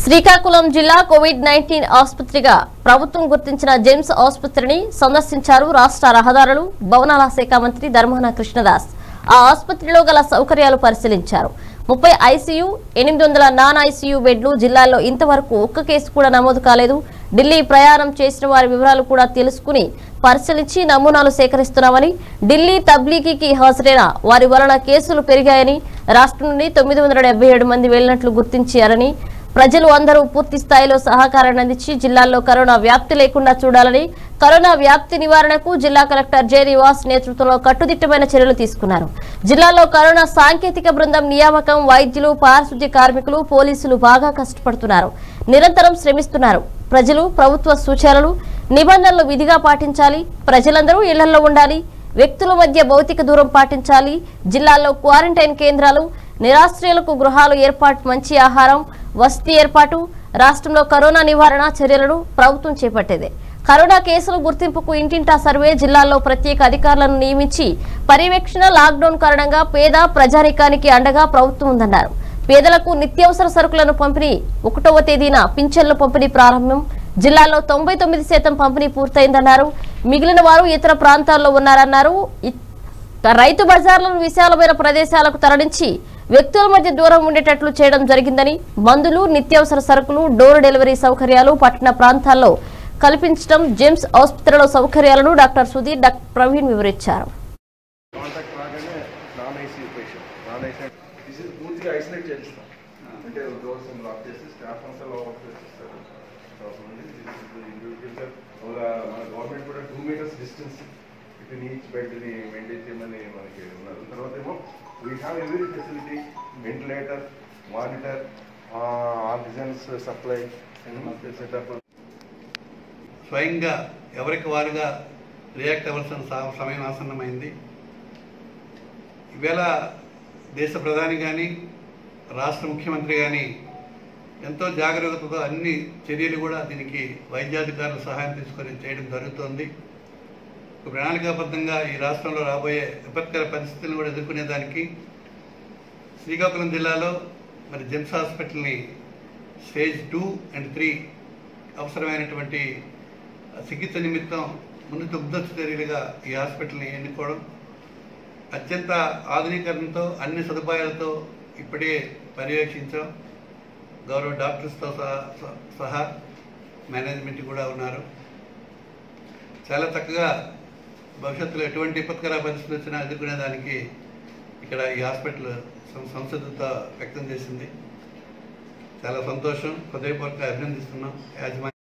శ్రీకాకుళం జిల్లా Covid nineteen ఆసుపత్రిగా ప్రభుత్వం గుర్తించిన జెమ్స్ ఆసుపత్రిని సందర్శించారు రాష్ట్ర రహదారులు భవనాల శాఖ మంత్రి ధర్మాన కృష్ణదాస్ ఆ ఆసుపత్రిలో గల సౌకర్యాలు పరిశీలించారు ముప్పై ఐసీయూ ఎనిమిది వందల నాన్ ఐసీయూ బెడ్లు జిల్లాలో ఇంతవరకు ఒక్క కేసు కూడా నమోదు కాలేదు ఢిల్లీ ప్రయాణం చేసిన వారి వివరాలు కూడా తెలుసుకుని పరిశీలించి నమూనాలు సేకరిస్తున్నామని ఢిల్లీ తబ్లీగీకి హాజరైన వారి వలన కేసులు పెరిగాయని రాష్ట్రం నుండి తొమ్మిది వందల డెబ్బై ఏడు మంది వెళ్లినట్లు గుర్తించారని ప్రజలు అందరూ పూర్తి స్థాయిలో సహకారాన్ని అందించి జిల్లాల్లో కరోనా వ్యాప్తి లేకుండా చూడాలని కరోనా వ్యాప్తి నివారణకు జిల్లా కలెక్టర్ జె నివాస్ నేతృత్వంలో కట్టుదిట్టమైన చర్యలు తీసుకున్నారు జిల్లాలో కరోనా సాంకేతిక బృందం నియామకం వైద్యులు పారిశుద్ధ్య కార్మికులు పోలీసులు బాగా కష్టపడుతున్నారు నిరంతరం శ్రమిస్తున్నారు ప్రజలు ప్రభుత్వ సూచనలు నిబంధనలు విధిగా పాటించాలి ప్రజలందరూ ఇళ్లలో ఉండాలి వ్యక్తుల మధ్య భౌతిక దూరం పాటించాలి జిల్లాల్లో క్వారంటైన్ కేంద్రాలు నిరాశ్రయులకు గృహాలు ఏర్పాటు మంచి ఆహారం వసతి ఏర్పాటు రాష్ట్రంలో కరోనా నివారణ చర్యలను ప్రభుత్వం చేపట్టేదే కరోనా కేసుల గుర్తింపుకు ఇంటింటా సర్వే జిల్లాల్లో ప్రత్యేక అధికారులను నియమించి పర్యవేక్షణ లాక్డౌన్ కారణంగా పేద ప్రజానికానికి అండగా ప్రభుత్వం ఉందన్నారు పేదలకు నిత్యావసర సరుకులను పంపిణీ ఒకటవ తేదీన పింఛన్ల పంపిణీ ప్రారంభం జిల్లాలో తొంభై తొమ్మిది శాతం పంపిణీ పూర్తయిందన్నారు మిగిలిన వారు ఇతర ప్రాంతాల్లో ఉన్నారన్నారు ఇ- రైతు బజార్లను విశాలమైన ప్రదేశాలకు తరలించి వ్యక్తుల మధ్య దూరం ఉండేటట్లు చేయడం జరిగిందని మందులు నిత్యావసర సరుకులు డోర్ డెలివరీ సౌకర్యాలు పట్టణ ప్రాంతాల్లో కల్పించడం జెమ్స్ ఆసుపత్రిలో సౌకర్యాలను డాక్టర్ సుధీర్ డాక్టర్ ప్రవీణ్ వివరించారు కాంటాక్ట్ రాగానే non ICU patient non IC this is పూర్తిగా ఐసోలేట్ చేస్తాం అంటే డోర్స్ లాక్ చేసి స్టాఫ్ అంతా లాక్ చేసిస్తారు ఇండివిజువల్గా ఒక మన గవర్నమెంట్ కూడా two meters distance between each బెడ్ని మెయింటైన్ చేయమని మనకి ఉన్నారు తర్వాత ఏమో we have every facility ventilator monitor oxygens supply setup స్వయంగా ఎవరికి వారుగా రియాక్ట్ అవ్వాల్సిన స- సమయం ఆసన్నమైంది ఈవేళ దేశ ప్రధాని కానీ రాష్ట్ర ముఖ్యమంత్రి కానీ ఎంతో జాగ్రత్తతో అన్ని చర్యలు కూడా దీనికి వైద్యాధికారుల సహాయం తీసుకొని చేయడం జరుగుతోంది ఒక ప్రణాళికాబద్ధంగా ఈ రాష్ట్రంలో రాబోయే విపత్కర పరిస్థితులను కూడా ఎదుర్కొనేదానికి శ్రీకాకుళం జిల్లాలో మరి జెమ్స్ హాస్పిటల్ని స్టేజ్ టూ అండ్ త్రీ అవసరమైనటువంటి చికిత్స నిమిత్తం ముందు ముందస్తు చర్యలుగా ఈ హాస్పిటల్ని ఎన్నుకోవడం అత్యంత ఆధునీకరణతో అన్ని సదుపాయాలతో ఇప్పుడే పర్యవేక్షించడం గౌరవ డాక్టర్స్తో సహా స- సహా మేనేజ్మెంట్ కూడా ఉన్నారు చాలా చక్కగా భవిష్యత్తులో ఎటువంటి విపత్కర పరిస్థితులు వచ్చినా ఎదుర్కొనేదానికి ఇక్కడ ఈ హాస్పిటల్ సం- సంసిద్ధత వ్యక్తం చేసింది చాలా సంతోషం హృదయపూర్వక అభినందిస్తున్నాం యాజమాన్య